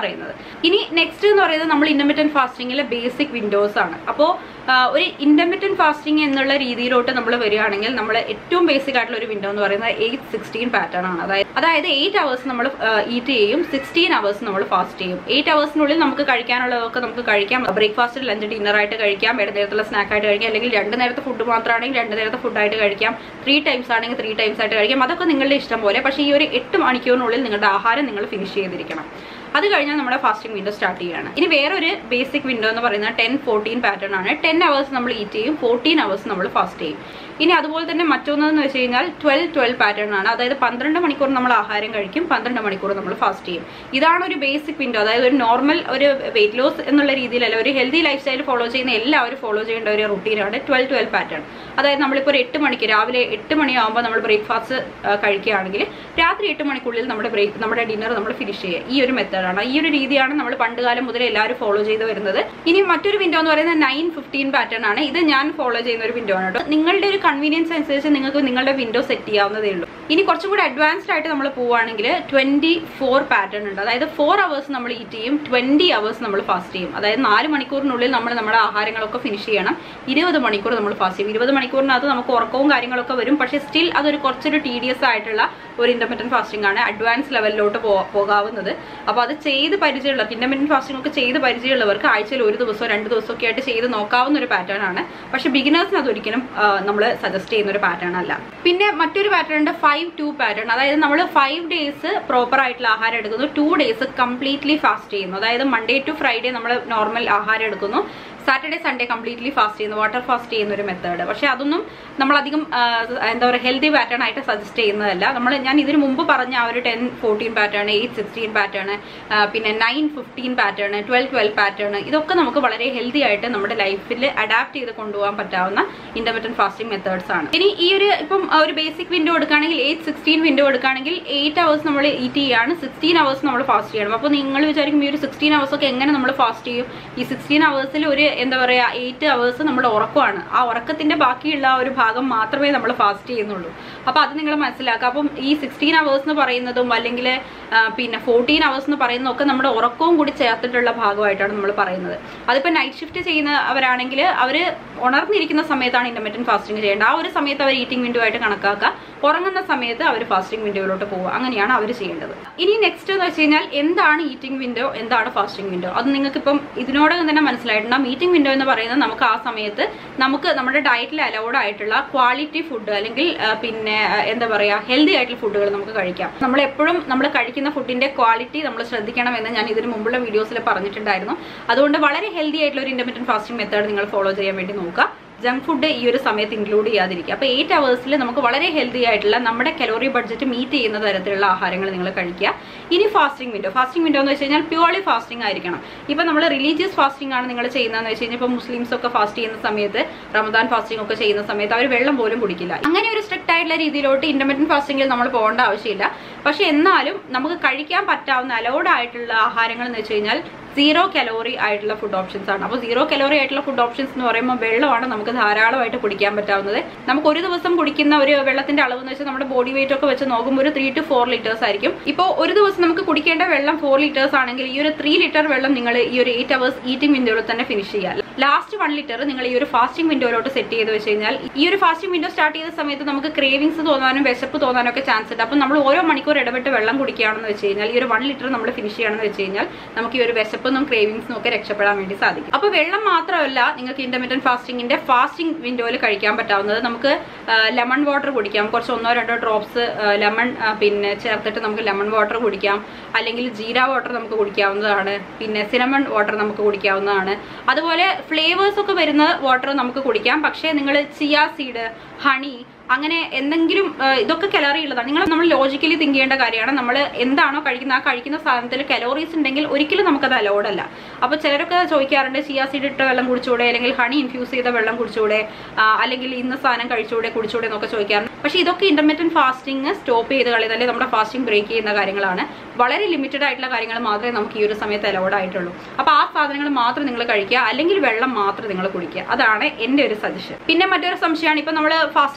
പറയുന്നത് ഇനി നെക്സ്റ്റ് എന്ന് പറയുന്നത് നമ്മൾ ഇന്റർമീഡിയറ്റ് ഫാസ്റ്റിംഗിലെ ബേസിക് വിൻഡോസ് ആണ് അപ്പോൾ ഒരു ഇന്റർമീഡിയറ്റ് ഫാസ്റ്റിംഗ് എന്നുള്ള രീതിയിലോട്ട് നമ്മൾ വരികയാണെങ്കിൽ നമ്മൾ ഏറ്റവും ബേസിക് ആയിട്ടുള്ള ഒരു വിൻഡോ എന്ന് പറയുന്നത് എയ്റ്റ് സിക്സ്റ്റീൻ പാറ്റേൺ ആണ് അതായത് അതായത് എയ്റ്റ് അവേഴ്സ് നമ്മൾ ഈറ്റ് ചെയ്യും സിക്സ്റ്റീൻ അവേഴ്സ് നമ്മൾ ഫാസ്റ്റ് ചെയ്യും എയ്റ്റ് അവേഴ്സിനുള്ളിൽ നമുക്ക് കഴിക്കാനുള്ളതൊക്കെ നമുക്ക് കഴിക്കാം ബ്രേക്ക്ഫാസ്റ്റ് ലഞ്ച് ഡിന്നർ ആയിട്ട് കഴിക്കാം ഇട നേരത്തുള്ള സ്നാക്ക് ആയിട്ട് കഴിക്കാം അല്ലെങ്കിൽ രണ്ട് നേരത്തെ ഫുഡ് മാത്രമാണെങ്കിൽ രണ്ട് നേരത്തെ ഫുഡായിട്ട് കഴിക്കാം ത്രീ ടൈംസ് ആണെങ്കിൽ ത്രീ ടൈംസ് ആയിട്ട് കഴിക്കാം അതൊക്കെ നിങ്ങളുടെ ഇഷ്ടം പോലെ പക്ഷേ ഈ ഒരു എട്ട് മണിക്കൂറിനുള്ളിൽ നിങ്ങളുടെ ആഹാരം നിങ്ങൾ ഫിനിഷ് ചെയ്തിരിക്കണം അത് കഴിഞ്ഞാൽ നമ്മുടെ ഫാസ്റ്റിംഗ് വിൻഡോ സ്റ്റാർട്ട് ചെയ്യുകയാണ് ഇനി വേറൊരു ബേസിക് വിൻഡോ എന്ന് പറയുന്നത് ടെൻ ഫോർട്ടീൻ പാറ്റേൺ ആണ് ടെൻ അവേഴ്സ് നമ്മൾ ഈറ്റ് ചെയ്യും ഫോർട്ടീൻ അവേഴ്സ് നമ്മൾ ഫാസ്റ്റ് ചെയ്യും ഇനി അതുപോലെ തന്നെ മറ്റൊന്നെന്ന് വെച്ച് കഴിഞ്ഞാൽ ട്വൽവ് ട്വൽവ് പാറ്റേൺ ആണ് അതായത് പന്ത്രണ്ട് മണിക്കൂർ നമ്മൾ ആഹാരം കഴിക്കും പന്ത്രണ്ട് മണിക്കൂർ നമ്മൾ ഫാസ്റ്റ് ചെയ്യും ഇതാണ് ഒരു ബേസിക് വിൻഡോ അതായത് ഒരു നോർമൽ ഒരു വെയിറ്റ് ലോസ് എന്നുള്ള രീതിയിലല്ല ഒരു ഹെൽത്തി ലൈഫ് സ്റ്റൈൽ ഫോളോ ചെയ്യുന്ന എല്ലാവരും ഫോളോ ചെയ്യേണ്ട ഒരു റുട്ടീനാണ് ട്വൽവ് ട്വൽവ് പാറ്റേൺ അതായത് നമ്മളിപ്പോൾ ഒരു എട്ട് മണിക്ക് രാവിലെ എട്ട് മണിയാകുമ്പോൾ നമ്മൾ ബ്രേക്ക്ഫാസ്റ്റ് കഴിക്കുകയാണെങ്കിൽ രാത്രി എട്ട് മണിക്കുള്ളിൽ നമ്മുടെ ബ്രേക്ക് നമ്മുടെ ഡിന്നർ നമ്മൾ ഫിനിഷ് ചെയ്യുക ഈ ഒരു മെത്തേഡാണ് ഈ ഒരു രീതിയാണ് നമ്മൾ പണ്ടുകാലം മുതൽ എല്ലാവരും ഫോളോ ചെയ്ത് വരുന്നത് ഇനി മറ്റൊരു വിൻഡോ എന്ന് പറയുന്നത് നയൻ ഫിഫ്റ്റീൻ പാറ്റേൺ ആണ് ഇത് ഞാൻ ഫോളോ ചെയ്യുന്ന ഒരു വിൻഡോ ആണ് കേട്ടോ നിങ്ങളുടെ ഒരു കൺവീനിയൻസ് അനുസരിച്ച് നിങ്ങൾക്ക് നിങ്ങളുടെ വിൻഡോ സെറ്റ് ചെയ്യാവുന്നതേ ഉള്ളൂ ഇനി കുറച്ചും കൂടി അഡ്വാൻസ്ഡ് ആയിട്ട് നമ്മൾ പോവുകയാണെങ്കിൽ ട്വന്റി ഫോർ പാറ്റേൺ ഉണ്ട് അതായത് ഫോർ അവേഴ്സ് നമ്മൾ ഈറ്റ് ചെയ്യും ട്വന്റി അവേഴ്സ് നമ്മൾ ഫാസ്റ്റ് ചെയ്യും അതായത് നാല് മണിക്കൂറിനുള്ളിൽ നമ്മൾ നമ്മുടെ ആഹാരങ്ങളൊക്കെ ഫിനിഷ് ചെയ്യണം ഇരുപത് മണിക്കൂർ നമ്മൾ ഫാസ്റ്റ് ചെയ്യും ഇരുപത് മണിക്കൂറിനകത്ത് നമുക്ക് ഉറക്കവും കാര്യങ്ങളൊക്കെ വരും പക്ഷേ സ്റ്റിൽ അതൊരു കുറച്ചൊരു ടീഡിയസ് ആയിട്ടുള്ള ഒരു ഇന്റർമീഡിയറ്റ് ഫാസ്റ്റിംഗ് ആണ് അഡ്വാൻസ് ലെവലിലോട്ട് പോകാവുന്നത് അപ്പോൾ അത് ചെയ്ത് പരിചയമുള്ളവർക്ക് ഇന്റർമീഡിയറ്റ് ഫാസ്റ്റിംഗ് ഒക്കെ ചെയ്ത് പരിചയമുള്ളവർക്ക് ആഴ്ചയിൽ ഒരു ദിവസമോ രണ്ട് ദിവസമോ ഒക്കെ ആയിട്ട് ചെയ്ത് നോക്കാവുന്ന ഒരു പാറ്റേൺ ആണ് പക്ഷെ ബിഗിനേഴ്സിന് അതൊരിക്കലും നമ്മൾ സജസ്റ്റ് ചെയ്യുന്ന ഒരു പാറ്റേൺ അല്ല പിന്നെ മറ്റൊരു പാറ്റേൺ ഉണ്ട് ഫൈവ് ടു പാറ്റേൺ അതായത് നമ്മൾ ഫൈവ് ഡേയ്സ് പ്രോപ്പർ ആയിട്ടുള്ള ആഹാരം എടുക്കുന്നു ടു ഡേയ്സ് കംപ്ലീറ്റ്ലി ഫാസ്റ്റ് ചെയ്യുന്നു അതായത് മൺഡേ ടു ഫ്രൈഡേ നമ്മൾ നോർമൽ ആഹാരം എടുക്കുന്നു സാറ്റർഡേ സൺഡേ കംപ്ലീറ്റ്ലി ഫാസ്റ്റ് ചെയ്യുന്നു വാട്ടർ ഫാസ്റ്റ് ചെയ്യുന്ന ഒരു മെത്തേഡ് പക്ഷെ അതൊന്നും നമ്മളധികം എന്താ പറയുക ഹെൽത്തി പാറ്റേൺ ആയിട്ട് സജസ്റ്റ് ചെയ്യുന്നതല്ല നമ്മൾ ഞാൻ ഇതിന് മുമ്പ് പറഞ്ഞ ആ ഒരു ten fourteen pattern eight sixteen pattern പിന്നെ nine fifteen pattern twelve twelve pattern ഇതൊക്കെ നമുക്ക് വളരെ ഹെൽത്തി ആയിട്ട് നമ്മുടെ ലൈഫിൽ അഡാപ്റ്റ് ചെയ്ത് കൊണ്ടുപോകാൻ പറ്റാവുന്ന ഇന്റർമീഡിയറ്റ് ഫാസ്റ്റിംഗ് മെത്തേഡ്സ് ആണ് ഇനി ഈ ഒരു ഇപ്പം ഒരു ബേസിക് വിൻഡോ എടുക്കുകയാണെങ്കിൽ എയ്റ്റ് സിക്സ്റ്റീൻ വിൻഡോ എടുക്കുകയാണെങ്കിൽ എയ്റ്റ് അവേഴ്സ് നമ്മൾ ഈറ്റ് ചെയ്യാണ് സിക്സ്റ്റീൻ അവേഴ്സ് നമ്മൾ ഫാസ്റ്റ് ചെയ്യണം അപ്പോൾ നിങ്ങൾ വിചാരിക്കും ഈ ഒരു സിക്സ്റ്റീൻ അവേഴ്സ് ഒക്കെ എങ്ങനെ നമ്മൾ ഫാസ്റ്റ് ചെയ്യും ഈ സിക്സ്റ്റീൻ അവേഴ്സിൽ ഒരു എന്താ പറയുക എയ്റ്റ് അവേഴ്സ് നമ്മുടെ ഉറക്കമാണ് ആ ഉറക്കത്തിന്റെ ബാക്കിയുള്ള ആ ഒരു ഭാഗം മാത്രമേ നമ്മൾ ഫാസ്റ്റ് ചെയ്യുന്നുള്ളൂ അപ്പോൾ അത് നിങ്ങൾ മനസ്സിലാക്കുക അപ്പം ഈ സിക്സ്റ്റീൻ അവേഴ്സ് എന്ന് പറയുന്നതും അല്ലെങ്കിൽ പിന്നെ ഫോർട്ടീൻ അവേഴ്സ് എന്ന് പറയുന്നതൊക്കെ നമ്മുടെ ഉറക്കവും കൂടി ചേർത്തിട്ടുള്ള ഭാഗമായിട്ടാണ് നമ്മൾ പറയുന്നത് അതിപ്പോൾ നൈറ്റ് ഷിഫ്റ്റ് ചെയ്യുന്നവരാണെങ്കിൽ അവർ ഉണർന്നിരിക്കുന്ന സമയത്താണ് ഇന്റർമീഡിയറ്റ് ഫാസ്റ്റിംഗ് ചെയ്യേണ്ടത് ആ ഒരു സമയത്ത് അവർ ഈറ്റിംഗ് വിൻഡോ ആയിട്ട് കണക്കാക്കുക ഉറങ്ങുന്ന സമയത്ത് അവർ ഫാസ്റ്റിംഗ് വിൻഡോയിലോട്ട് പോവുക അങ്ങനെയാണ് അവർ ചെയ്യേണ്ടത് ഇനി നെക്സ്റ്റ് എന്ന് വെച്ച് കഴിഞ്ഞാൽ എന്താണ് ഈറ്റിംഗ് വിൻഡോ എന്താണ് ഫാസ്റ്റിംഗ് വിൻഡോ അത് നിങ്ങൾക്ക് ഇപ്പം ഇതിനോടകം തന്നെ മനസ്സിലായിട്ടുണ്ട് മീറ്റിംഗ് വിൻഡോ എന്ന് പറയുന്നത് നമുക്ക് ആ സമയത്ത് നമുക്ക് നമ്മുടെ ഡയറ്റിൽ അലൗഡ് ആയിട്ടുള്ള ക്വാളിറ്റി ഫുഡ് അല്ലെങ്കിൽ പിന്നെ എന്താ പറയുക ഹെൽത്തി ആയിട്ടുള്ള ഫുഡുകൾ നമുക്ക് കഴിക്കാം നമ്മൾ എപ്പോഴും നമ്മൾ കഴിക്കുന്ന ഫുഡിന്റെ ക്വാളിറ്റി നമ്മൾ ശ്രദ്ധിക്കണം എന്ന് ഞാൻ ഇതിന് മുമ്പുള്ള വീഡിയോസിൽ പറഞ്ഞിട്ടുണ്ടായിരുന്നു അതുകൊണ്ട് വളരെ ഹെൽത്തി ആയിട്ടുള്ള ഒരു ഇന്റർമീഡിയറ്റ് ഫാസ്റ്റിംഗ് മെത്തേഡ് നിങ്ങൾ ഫോളോ ചെയ്യാൻ വേണ്ടി നോക്കുക ജങ്ക് ഫുഡ് ഈ ഒരു സമയത്ത് ഇൻക്ലൂഡ് ചെയ്യാതിരിക്കുക അപ്പോൾ എയ്റ്റ് അവേഴ്സിൽ നമുക്ക് വളരെ ഹെൽത്തി ആയിട്ടുള്ള നമ്മുടെ കലോറി ബഡ്ജറ്റ് മീറ്റ് ചെയ്യുന്ന തരത്തിലുള്ള ആഹാരങ്ങൾ നിങ്ങൾ കഴിക്കുക ഇനി ഫാസ്റ്റിംഗ് വിൻഡോ ഫാസ്റ്റിംഗ് വിൻഡോ എന്ന് വെച്ച് കഴിഞ്ഞാൽ പ്യൂർലി ഫാസ്റ്റിംഗ് ആയിരിക്കണം ഇപ്പം നമ്മൾ റിലീജിയസ് ഫാസ്റ്റിംഗ് ആണ് നിങ്ങൾ ചെയ്യുന്നതെന്ന് വെച്ച് കഴിഞ്ഞാൽ ഇപ്പോൾ മുസ്ലിംസ് ഒക്കെ ഫാസ്റ്റ് ചെയ്യുന്ന സമയത്ത് റമദാൻ ഫാസ്റ്റിംഗ് ഒക്കെ ചെയ്യുന്ന സമയത്ത് അവർ വെള്ളം പോലും കുടിക്കില്ല അങ്ങനെ ഒരു സ്ട്രിക്റ്റ് ആയിട്ടുള്ള രീതിയിലോട്ട് ഇന്റർമീഡിയറ്റ് ഫാസ്റ്റിംഗിൽ നമ്മൾ പോകേണ്ട ആവശ്യമില്ല പക്ഷെ എന്നാലും നമുക്ക് കഴിക്കാൻ പറ്റാവുന്ന അലൗഡ് ആയിട്ടുള്ള ആഹാരങ്ങൾ എന്ന് വെച്ച് കഴിഞ്ഞാൽ സീറോ കലോറി ആയിട്ടുള്ള ഫുഡ് ഓപ്ഷൻസ് ആണ് അപ്പോൾ സീറോ കലോറി ആയിട്ടുള്ള ഫുഡ് ഓപ്ഷൻസ് എന്ന് പറയുമ്പോൾ വെള്ളമാണ് നമുക്ക് ധാരാളമായിട്ട് കുടിക്കാൻ പറ്റാവുന്നത് നമുക്ക് ഒരു ദിവസം കുടിക്കുന്ന ഒരു വെള്ളത്തിന്റെ അളവ് എന്ന് വെച്ചാൽ നമ്മുടെ ബോഡി വെയിറ്റ് ഒക്കെ വെച്ച് നോക്കുമ്പോൾ ഒരു ത്രീ ടു ഫോർ ലിറ്റേഴ്സ് ആയിരിക്കും ഇപ്പോൾ ഒരു ദിവസം നമുക്ക് കുടിക്കേണ്ട വെള്ളം ഫോർ ലിറ്റേഴ്സ് ആണെങ്കിൽ ഈ ഒരു ത്രീ ലിറ്റർ വെള്ളം നിങ്ങൾ ഈ ഒരു എയ്റ്റ് അവേഴ്സ് ഈറ്റിംഗ് വിൻഡോയിൽ തന്നെ ഫിനിഷ് ചെയ്യുക ലാസ്റ്റ് വൺ ലിറ്റർ നിങ്ങൾ ഈ ഒരു ഫാസ്റ്റിംഗ് വിൻഡോയിലോട്ട് സെറ്റ് ചെയ്ത് വെച്ച് കഴിഞ്ഞാൽ ഈ ഒരു ഫാസ്റ്റിംഗ് വിൻഡോ സ്റ്റാർട്ട് ചെയ്ത സമയത്ത് നമുക്ക് ക്രേവിങ്സ് തോന്നാനും വിശപ്പ് തോന്നാനും ഒക്കെ ചാൻസ് ഉണ്ട് അപ്പം നമ്മൾ ഓരോ മണിക്കൂർ ഇടപെട്ട് വെള്ളം കുടിക്കുകയാണെന്ന് വെച്ച് കഴിഞ്ഞാൽ ഈ ഒരു വൺ ലിറ്റർ നമ്മൾ ഫിനിഷ് ചെയ്യണമെന്ന് വെച്ച് കഴിഞ്ഞാൽ നമുക്ക് ഈ ഒരു വിശപ്പെന്നും ക്രേവിങ്സിനും ഒക്കെ രക്ഷപ്പെടാൻ വേണ്ടി സാധിക്കും അപ്പോൾ വെള്ളം മാത്രമല്ല നിങ്ങൾക്ക് ഇന്റർമീഡിയറ്റ് ഫാസ്റ്റിംഗിന്റെ ഫാസ്റ്റിംഗ് വിൻഡോയിൽ കഴിക്കാൻ പറ്റാവുന്നത് നമുക്ക് ലെമൺ വാട്ടർ കുടിക്കാം കുറച്ച് ഒന്നോ രണ്ടോ ഡ്രോപ്സ് ലെമൺ പിന്നെ ചേർത്തിട്ട് നമുക്ക് ലെമൺ വാട്ടർ കുടിക്കാം അല്ലെങ്കിൽ ജീര വാട്ടർ നമുക്ക് കുടിക്കാവുന്നതാണ് പിന്നെ സിനമൺ വാട്ടർ നമുക്ക് കുടിക്കാവുന്നതാണ് അതുപോലെ ഫ്ലേവേഴ്സ് ഒക്കെ വരുന്ന വാട്ടർ നമുക്ക് കുടിക്കാം പക്ഷേ നിങ്ങൾ ചിയ സീഡ് ഹണി അങ്ങനെ എന്തെങ്കിലും ഇതൊക്കെ കലോറി ഉള്ളതാണ് നിങ്ങൾ നമ്മൾ ലോജിക്കലി തിങ്ക് ചെയ്യേണ്ട കാര്യമാണ് നമ്മൾ എന്താണോ കഴിക്കുന്ന ആ കഴിക്കുന്ന സാധനത്തിൽ കലോറീസ് ഉണ്ടെങ്കിൽ ഒരിക്കലും നമുക്കത് അലോഡ് അല്ല അപ്പോൾ ചിലരൊക്കെ ചോദിക്കാറുണ്ട് ചിയ സീഡ് ഇട്ട വെള്ളം കുടിച്ചൂടെ അല്ലെങ്കിൽ ഹണി ഇൻഫ്യൂസ് ചെയ്ത വെള്ളം കുടിച്ചൂടെ അല്ലെങ്കിൽ ഇന്ന സാധനം കഴിച്ചൂടെ കുടിച്ചൂടെ എന്നൊക്കെ ചോദിക്കാറുണ്ട് പക്ഷേ ഇതൊക്കെ ഇന്റർമീഡിയറ്റ് ഫാസ്റ്റിംഗ് സ്റ്റോപ്പ് ചെയ്ത് കളയുന്നത് അല്ലെങ്കിൽ നമ്മുടെ ഫാസ്റ്റിംഗ് ബ്രേക്ക് ചെയ്യുന്ന കാര്യങ്ങളാണ് വളരെ ലിമിറ്റഡ് ആയിട്ടുള്ള കാര്യങ്ങൾ മാത്രമേ നമുക്ക് ഈ ഒരു സമയത്ത് അലോഡ് ആയിട്ടുള്ളൂ അപ്പോൾ ആ സാധനങ്ങൾ മാത്രം നിങ്ങൾ കഴിക്കുക അല്ലെങ്കിൽ വെള്ളം മാത്രം നിങ്ങൾ കുടിക്കുക അതാണ് എൻ്റെ ഒരു സജഷൻ പിന്നെ മറ്റൊരു സംശയമാണ് ഇപ്പം നമ്മൾ ഫാസ്റ്റിംഗ് സ്റ്റാർട്ട്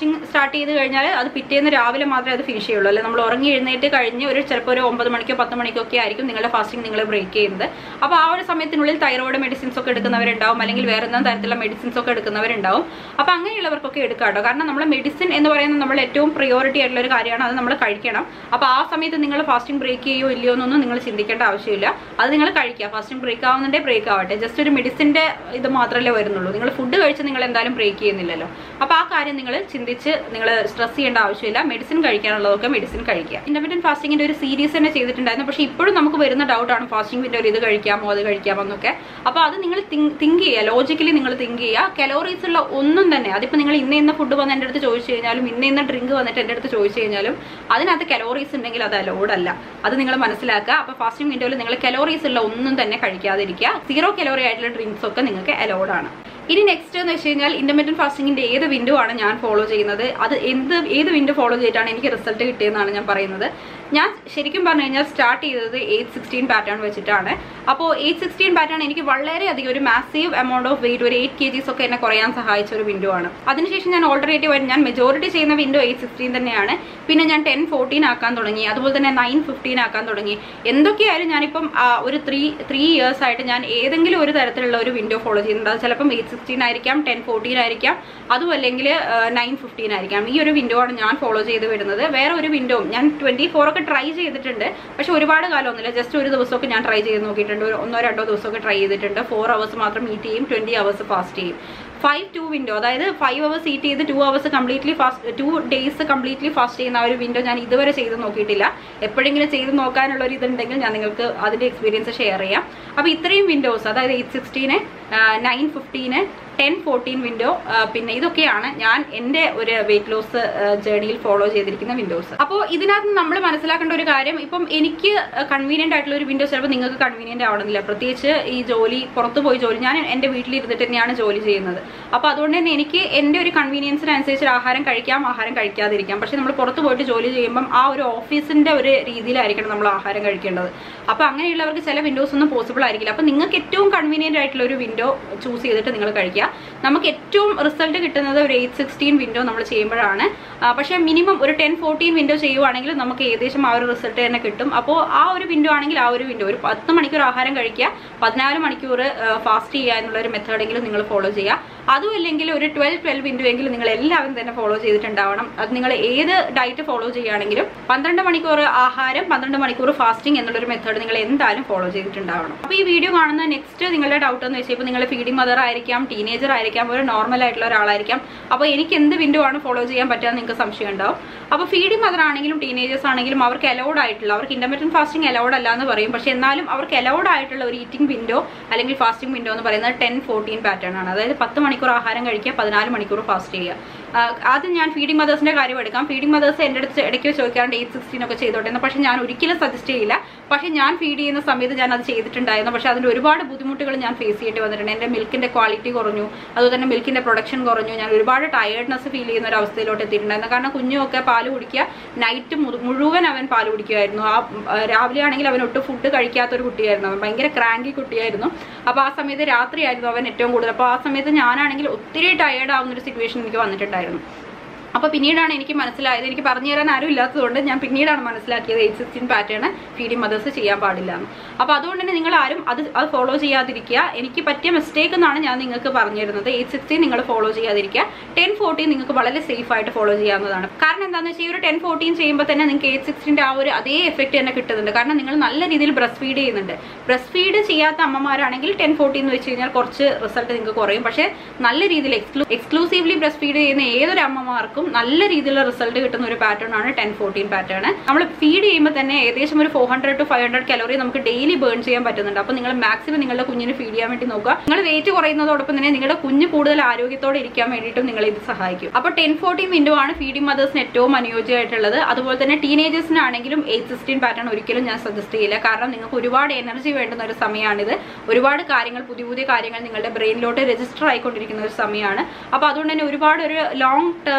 സ്റ്റാർട്ട് ചെയ്ത് കഴിഞ്ഞാൽ അത് പിറ്റേന്ന് രാവിലെ മാത്രമേ അത് ഫിനിഷ് ചെയ്യുള്ളൂ അല്ലെ നമ്മൾ ഉറങ്ങി എഴുന്നേറ്റ് കഴിഞ്ഞ് ഒരു ചിലപ്പോൾ ഒരു ഒമ്പത് മണിക്കോ പത്ത് മണിക്കോ ഒക്കെ ആയിരിക്കും നിങ്ങളുടെ ഫാസ്റ്റിംഗ് നിങ്ങൾ ബ്രേക്ക് ചെയ്യുന്നത് അപ്പോൾ ആ ഒരു സമയത്തിനുള്ളിൽ തൈറോയ്ഡ് മെഡിസിൻസ് ഒക്കെ എടുക്കുന്നവരുണ്ടാവും അല്ലെങ്കിൽ വേറെ എന്തെങ്കിലും തരത്തിലുള്ള മെഡിസിൻസ് ഒക്കെ എടുക്കുന്നവരുണ്ടാവും അപ്പോൾ അങ്ങനെയുള്ളവർക്കൊക്കെ എടുക്കാം കേട്ടോ കാരണം നമ്മൾ മെഡിസിൻ എന്ന് പറയുന്നത് നമ്മൾ ഏറ്റവും പ്രിയോറിറ്റി ആയിട്ടുള്ള ഒരു കാര്യമാണ് അത് നമ്മൾ കഴിക്കണം അപ്പോൾ ആ സമയത്ത് നിങ്ങൾ ഫാസ്റ്റിംഗ് ബ്രേക്ക് ചെയ്യോ ഇല്ലയോ എന്നൊന്നും നിങ്ങൾ ചിന്തിക്കേണ്ട ആവശ്യമില്ല അത് നിങ്ങൾ കഴിക്കുക ഫാസ്റ്റിംഗ് ബ്രേക്ക് ആവുന്നുണ്ടേ ബ്രേക്ക് ആവട്ടെ ജസ്റ്റ് ഒരു മെഡിസിൻ്റെ ഇത് മാത്രമല്ലേ വരുന്നുള്ളൂ നിങ്ങൾ ഫുഡ് കഴിച്ച് നിങ്ങൾ എന്തായാലും ബ്രേക്ക് ചെയ്യുന്നില്ലല്ലോ അപ്പോൾ ആ കാര്യം നിങ്ങൾ ചിന്തിച്ച് നിങ്ങൾ സ്ട്രെസ് ചെയ്യേണ്ട ആവശ്യമില്ല മെഡിസിൻ കഴിക്കാനുള്ളതൊക്കെ മെഡിസിൻ കഴിക്കുക ഇന്റർമീഡിയറ്റ് ഫാസ്റ്റിങ്ങിന്റെ ഒരു സീരീസ് തന്നെ ചെയ്തിട്ടുണ്ടായിരുന്നു പക്ഷേ ഇപ്പോഴും നമുക്ക് വരുന്ന ഡൗട്ടാണ് ഫാസ്റ്റിംഗിന്റെ ഒരു ഇത് കഴിക്കാമോ അത് കഴിക്കാമോ എന്നൊക്കെ അപ്പോൾ അത് നിങ്ങൾ തിങ്ക് ചെയ്യുക ലോജിക്കലി നിങ്ങൾ തിങ്ക് ചെയ്യുക കലോറീസ് ഉള്ള ഒന്നും തന്നെ അതിപ്പോൾ നിങ്ങൾ ഇന്ന ഇന്ന ഫുഡ് വന്ന് എൻ്റെ അടുത്ത് ചോദിച്ചു കഴിഞ്ഞാലും ഇന്ന ഇന്ന ഡ്രിങ്ക് വന്നിട്ട് എൻ്റെ അടുത്ത് ചോദിച്ചു കഴിഞ്ഞാലും അതിനകത്ത് കലോറീസ് ഉണ്ടെങ്കിൽ അത് അലോഡ് അല്ല അത് നിങ്ങൾ മനസ്സിലാക്കുക അപ്പോൾ ഫാസ്റ്റിംഗ് വിൻഡോയിൽ നിങ്ങൾ കലോറീസ് ഉള്ള ഒന്നും തന്നെ കഴിക്കാതിരിക്കുക സീറോ കലോറി ആയിട്ടുള്ള ഡ്രിങ്ക്സ് ഒക്കെ നിങ്ങൾക്ക് അലോഡ് ആണ് ഇനി നെക്സ്റ്റ് എന്ന് വെച്ച് കഴിഞ്ഞാൽ ഇന്റർമീഡിയറ്റ് ഫാസ്റ്റിംഗിന്റെ ഏത് വിൻഡോ ആണ് ഞാൻ ഫോളോ ചെയ്യുന്നത് അത് എന്ത് ഏത് വിൻഡോ ഫോളോ ചെയ്തിട്ടാണ് എനിക്ക് റിസൾട്ട് കിട്ടിയതെന്നാണ് ഞാൻ പറയുന്നത് ഞാൻ ശരിക്കും പറഞ്ഞു കഴിഞ്ഞാൽ സ്റ്റാർട്ട് ചെയ്തത് എയ്റ്റ് സിക്സ്റ്റീൻ പാറ്റേൺ വെച്ചിട്ടാണ് അപ്പോൾ എയ്റ്റ് സിക്സ്റ്റീൻ പാറ്റേൺ എനിക്ക് വളരെയധികം ഒരു മാസീവ് എമൗണ്ട് ഓഫ് വെയിറ്റ് ഒരു എയ്റ്റ് കെ ജീസ് ഒക്കെ എന്നെ കുറയാൻ സഹായിച്ച ഒരു വിൻഡോ ആണ് അതിനുശേഷം ഞാൻ ഓൾട്ടർനേറ്റീവ് ആയിട്ട് ഞാൻ മെജോറിറ്റി ചെയ്യുന്ന വിൻഡോ എയ്റ്റ് സിക്സ്റ്റീൻ തന്നെയാണ് പിന്നെ ഞാൻ ടെൻ ഫോർട്ടീൻ ആക്കാൻ തുടങ്ങി അതുപോലെ തന്നെ നയൻ ഫിഫ്റ്റീൻ ആക്കാൻ തുടങ്ങി എന്തൊക്കെയായാലും ഞാനിപ്പം ആ, ഒരു ത്രീ ത്രീ ഇയേഴ്സ് ആയിട്ട് ഞാൻ ഏതെങ്കിലും ഒരു തരത്തിലുള്ള ഒരു വിൻഡോ ഫോളോ ചെയ്യുന്നുണ്ട് അത് ചിലപ്പം എയ്റ്റ് സിക്സ്റ്റീൻ ആയിരിക്കാം ടെൻ ഫോർട്ടീൻ ആയിരിക്കാം അതും അല്ലെങ്കിൽ നയൻ ഫിഫ്റ്റീൻ ആയിരിക്കാം ഈ ഒരു വിൻഡോ ആണ് ഞാൻ ഫോളോ ചെയ്ത് വരുന്നത് വേറെ ഒരു വിൻഡോ ഞാൻ ട്വന്റി ഫോർ ഒക്കെ ട്രൈ ചെയ്തിട്ടുണ്ട് പക്ഷെ ഒരുപാട് കാലമൊന്നുമില്ല ജസ്റ്റ് ഒരു ദിവസമൊക്കെ ഞാൻ ട്രൈ ചെയ്ത് നോക്കിയിട്ടുണ്ട് ഒരു ഒന്നോ രണ്ടോ ദിവസമൊക്കെ ട്രൈ ചെയ്തിട്ടുണ്ട് ഫോർ അവേഴ്സ് മാത്രം ഈറ്റ് ചെയ്യും ട്വന്റി അവേഴ്സ് ഫാസ്റ്റ് ചെയ്യും ഫൈവ് ടു വിൻഡോ അതായത് ഫൈവ് അവേഴ്സ് ഈറ്റ് ചെയ്ത് two hours completely fast two days completely fast ചെയ്യുന്ന ആ ഒരു വിൻഡോ ഞാൻ ഇതുവരെ ചെയ്ത് നോക്കിയിട്ടില്ല എപ്പോഴെങ്കിലും ചെയ്ത് നോക്കാനുള്ള ഒരു ഇതുണ്ടെങ്കിൽ ഞാൻ നിങ്ങൾക്ക് അതിന്റെ എക്സ്പീരിയൻസ് ഷെയർ ചെയ്യാം അപ്പോൾ ഇത്രയും വിൻഡോസ് അതായത് എയ്റ്റ് സിക്സ്റ്റീന് നയൻ ഫിഫ്റ്റീന് ടെൻ ഫോർട്ടീൻ വിൻഡോ പിന്നെ ഇതൊക്കെയാണ് ഞാൻ എൻ്റെ ഒരു വെയിറ്റ് ലോസ് ജേർണിയിൽ ഫോളോ ചെയ്തിരിക്കുന്ന വിൻഡോസ് അപ്പോൾ ഇതിനകത്ത് നമ്മൾ മനസ്സിലാക്കേണ്ട ഒരു കാര്യം ഇപ്പം എനിക്ക് കൺവീനിയന്റ് ആയിട്ടുള്ള ഒരു വിൻഡോ ചിലപ്പോൾ നിങ്ങൾക്ക് കൺവീനിയന്റ് ആവണമെന്നില്ല പ്രത്യേകിച്ച് ഈ ജോലി പുറത്ത് പോയി ജോലി ഞാൻ എൻ്റെ വീട്ടിലിരുന്നിട്ട് തന്നെയാണ് ജോലി ചെയ്യുന്നത് അപ്പോൾ അതുകൊണ്ട് തന്നെ എനിക്ക് എൻ്റെ ഒരു കൺവീനിയൻസിനനുസരിച്ച് ആഹാരം കഴിക്കാം ആഹാരം കഴിക്കാതിരിക്കാം പക്ഷെ നമ്മൾ പുറത്ത് പോയിട്ട് ജോലി ചെയ്യുമ്പം ആ ഒരു ഓഫീസിൻ്റെ ഒരു രീതിയിലായിരിക്കണം നമ്മൾ ആഹാരം കഴിക്കേണ്ടത് അപ്പോൾ അങ്ങനെയുള്ളവർക്ക് ചില വിൻഡോസ് ഒന്നും പോസിബിൾ ആയിരിക്കില്ല അപ്പോൾ നിങ്ങൾക്ക് ഏറ്റവും കൺവീനിയന്റ് ആയിട്ടുള്ള ഒരു വിൻഡോ ചൂസ് ചെയ്തിട്ട് നിങ്ങൾ കഴിക്കുക നമുക്ക് ഏറ്റവും റിസൾട്ട് കിട്ടുന്നത് ഒരു എയ്റ്റ് സിക്സ്റ്റീൻ വിൻഡോ നമ്മൾ ചെയ്യുമ്പോഴാണ് ആ, പക്ഷേ മിനിമം ഒരു ടെൻ ഫോർട്ടീൻ വിൻഡോ ചെയ്യുവാണെങ്കിൽ നമുക്ക് ഏകദേശം ആ ഒരു റിസൾട്ട് തന്നെ കിട്ടും അപ്പോൾ ആ ഒരു വിൻഡോ ആണെങ്കിൽ ആ ഒരു വിൻഡോ ഒരു പത്ത് മണിക്കൂർ ആഹാരം കഴിക്കുക പതിനാല് മണിക്കൂർ ഫാസ്റ്റ് ചെയ്യുക എന്നുള്ള ഒരു മെത്തേഡെങ്കിലും നിങ്ങൾ ഫോളോ ചെയ്യുക അതും അല്ലെങ്കിൽ ഒരു ട്വൽവ് ട്വൽവ് വിൻഡോ എങ്കിലും നിങ്ങൾ എല്ലാവരും തന്നെ ഫോളോ ചെയ്തിട്ടുണ്ടാവണം അത് നിങ്ങൾ ഏത് ഡയറ്റ് ഫോളോ ചെയ്യുകയാണെങ്കിലും പന്ത്രണ്ട് മണിക്കൂർ ആഹാരം പന്ത്രണ്ട് മണിക്കൂർ ഫാസ്റ്റിംഗ് എന്നുള്ളൊരു മെത്തേഡ് നിങ്ങൾ എന്തായാലും ഫോളോ ചെയ്തിട്ടുണ്ടാവണം അപ്പോൾ ഈ വീഡിയോ കാണുന്ന നെക്സ്റ്റ് നിങ്ങളുടെ ഡൗട്ട് എന്ന് വെച്ചാൽ ഇപ്പോൾ നിങ്ങൾ ഫീഡിംഗ് മദർ ആയിരിക്കാം ടീനേജർ ആയിരിക്കാം ഒരു നോർമൽ ആയിട്ടുള്ള ഒരാളായിരിക്കാം അപ്പോൾ എനിക്ക് എന്ത് വിൻഡോ ആണ് ഫോളോ ചെയ്യാൻ പറ്റുക എന്ന് നിങ്ങൾക്ക് സംശയം ഉണ്ടാവും അപ്പോൾ ഫീഡിംഗ് മദർ ആണെങ്കിലും ടീനേജേഴ്സ് ആണെങ്കിലും അവർക്ക് അലൗഡ് ആയിട്ടുള്ള അവർക്ക് ഇന്റർമീഡിയറ്റ് ഫാസ്റ്റിംഗ് അലൗഡ് അല്ല എന്ന് പറയും പക്ഷേ എന്നാലും അവർക്ക് അലൗഡ് ആയിട്ടുള്ള ഒരു ഈറ്റിംഗ് വിൻഡോ അല്ലെങ്കിൽ ഫാസ്റ്റിംഗ് വിൻഡോ എന്ന് പറയുന്നത് ടെൻ ഫോർട്ടീൻ പാറ്റേൺ ആണ് അതായത് പത്ത് മണിക്കൂർ ആഹാരം കഴിക്കുക പതിനാല് മണിക്കൂർ ഫാസ്റ്റ് ചെയ്യുക ആ, ആദ്യം ഞാൻ ഫീഡിംഗ് മദേഴ്സിന്റെ കാര്യം എടുക്കാം ഫീഡിംഗ് മദേഴ്സ് എൻ്റെ അടുത്ത് ഇടയ്ക്ക് ചോദിക്കാറുണ്ട് എയ്റ്റ് സിക്സ്റ്റീൻ ഒക്കെ ചെയ്തോട്ടെ എന്ന് പക്ഷേ ഞാൻ ഒരിക്കലും സജസ്റ്റ് ചെയ്യില്ല പക്ഷേ ഞാൻ ഫീഡ് ചെയ്യുന്ന സമയത്ത് ഞാൻ അത് ചെയ്തിട്ടുണ്ടായിരുന്നു പക്ഷേ അതിൻ്റെ ഒരുപാട് ബുദ്ധിമുട്ടുകൾ ഞാൻ ഫേസ് ചെയ്യേണ്ടി വന്നിട്ടുണ്ട് എൻ്റെ മിൽക്കിന്റെ ക്വാളിറ്റി കുറഞ്ഞു അതുപോലെ തന്നെ മിൽക്കിന്റെ പ്രൊഡക്ഷൻ കുറഞ്ഞു ഞാൻ ഒരുപാട് ടയേർഡ്നെസ് ഫീൽ ചെയ്യുന്ന ഒരു അവസ്ഥയിലോട്ട് എത്തിയിട്ടുണ്ടായിരുന്നു കാരണം കുഞ്ഞുമൊക്കെ പാല് കുടിക്കുക നൈറ്റ് മുഴുവൻ അവൻ പാല് കുടിക്കുമായിരുന്നു ആ ഉം, ആ, രാവിലെ ആണെങ്കിൽ അവൻ ഒട്ടും ഫുഡ് കഴിക്കാത്ത ഒരു കുട്ടിയായിരുന്നു അവൻ ഭയങ്കര ക്രാങ്കി കുട്ടിയായിരുന്നു അപ്പോൾ ആ സമയത്ത് രാത്രിയായിരുന്നു അവൻ ഏറ്റവും കൂടുതൽ അപ്പോൾ ആ സമയത്ത് ഞാനാണെങ്കിൽ ഒത്തിരി ടയേർഡ് ആവുന്ന ഒരു സിറ്റുവേഷൻ എനിക്ക് വന്നിട്ടുണ്ടായിരുന്നു അപ്പോൾ പിന്നീടാണ് എനിക്ക് മനസ്സിലായത് എനിക്ക് പറഞ്ഞു തരാൻ ആരും ഇല്ലാത്തതുകൊണ്ട് ഞാൻ പിന്നീടാണ് മനസ്സിലാക്കിയത് eight sixteen pattern feeding mothers ചെയ്യാൻ പാടില്ല എന്ന് അപ്പോൾ അതുകൊണ്ട് തന്നെ നിങ്ങൾ ആരും അത് അത് ഫോളോ ചെയ്യാതിരിക്കുക എനിക്ക് പറ്റിയ മിസ്റ്റേക്ക് എന്നാണ് ഞാൻ നിങ്ങൾക്ക് പറഞ്ഞു തരുന്നത് എയ്റ്റ് സിക്സ്റ്റീൻ നിങ്ങൾ ഫോളോ ചെയ്യാതിരിക്കുക ടെൻ ഫോർട്ടീൻ നിങ്ങൾക്ക് വളരെ സേഫ് ആയിട്ട് ഫോളോ ചെയ്യാവുന്നതാണ് കാരണം എന്താണെന്ന് വെച്ചാൽ ഈ ഒരു ടെൻ ഫോർട്ടീൻ ചെയ്യുമ്പോൾ തന്നെ നിങ്ങൾക്ക് എയ്റ്റ് സിക്സ്റ്റീൻ്റെ ആ ഒരു അതേ എഫക്റ്റ് തന്നെ കിട്ടുന്നുണ്ട് കാരണം നിങ്ങൾ നല്ല രീതിയിൽ ബ്രസ്റ്റ് ഫീഡ് ചെയ്യുന്നുണ്ട് ബ്രസ്റ്റ് ഫീഡ് ചെയ്യാത്ത അമ്മമാരാണെങ്കിൽ ടെൻ ഫോർട്ടീൻ എന്ന് വെച്ച് കഴിഞ്ഞാൽ കുറച്ച് റിസൾട്ട് നിങ്ങൾക്ക് കുറയും പക്ഷേ നല്ല രീതിയിൽ എക്സ്ക്ലൂ എക്സ്ക്ലൂസീവ്ലി ബ്രസ്റ്റ് ഫീഡ് ചെയ്യുന്ന ഏതൊരു അമ്മമാർക്കും നല്ല രീതിയിലുള്ള റിസൾട്ട് കിട്ടുന്ന ഒരു പാറ്റേൺ ആണ് ടെൻ ഫോർട്ടീൻ പാറ്റേൺ നമ്മൾ ഫീഡ് ചെയ്യുമ്പോൾ തന്നെ ഏകദേശം ഒരു four hundred to five hundred calorie നമുക്ക് ഡെയിലി ബേൺ ചെയ്യാൻ പറ്റുന്നുണ്ട് അപ്പോൾ നിങ്ങൾ മാക്സിമം നിങ്ങളുടെ കുഞ്ഞിന് ഫീഡ് ചെയ്യാൻ വേണ്ടി നോക്കുക നിങ്ങൾ വെയിറ്റ് കുറയുന്നതോടൊപ്പം തന്നെ നിങ്ങളുടെ കുഞ്ഞ് കൂടുതൽ ആരോഗ്യത്തോടെ ഇരിക്കാൻ വേണ്ടിയിട്ടും നിങ്ങൾ ഇത് സഹായിക്കും അപ്പോൾ ടെൻ ഫോർട്ടീൻ വിൻഡോ ആണ് ഫീഡിംഗ് മദേഴ്സിന് ഏറ്റവും അനുയോജ്യമായിട്ടുള്ളത് അതുപോലെ തന്നെ ടീനേജേഴ്സിനാണെങ്കിലും എയ്റ്റ് സിക്സ്റ്റീൻ പാറ്റേൺ ഒരിക്കലും ഞാൻ സജസ്റ്റ് ചെയ്യില്ല കാരണം നിങ്ങൾക്ക് ഒരുപാട് എനർജി വേണ്ടുന്ന ഒരു സമയമാണിത് ഒരുപാട് കാര്യങ്ങൾ പുതിയ പുതിയ കാര്യങ്ങൾ നിങ്ങളുടെ ബ്രെയിനിലോട്ട് രജിസ്റ്റർ ആയിക്കൊണ്ടിരിക്കുന്ന ഒരു സമയമാണ് അപ്പോൾ അതുകൊണ്ട് തന്നെ ഒരുപാട് ഒരു ലോങ് ടേം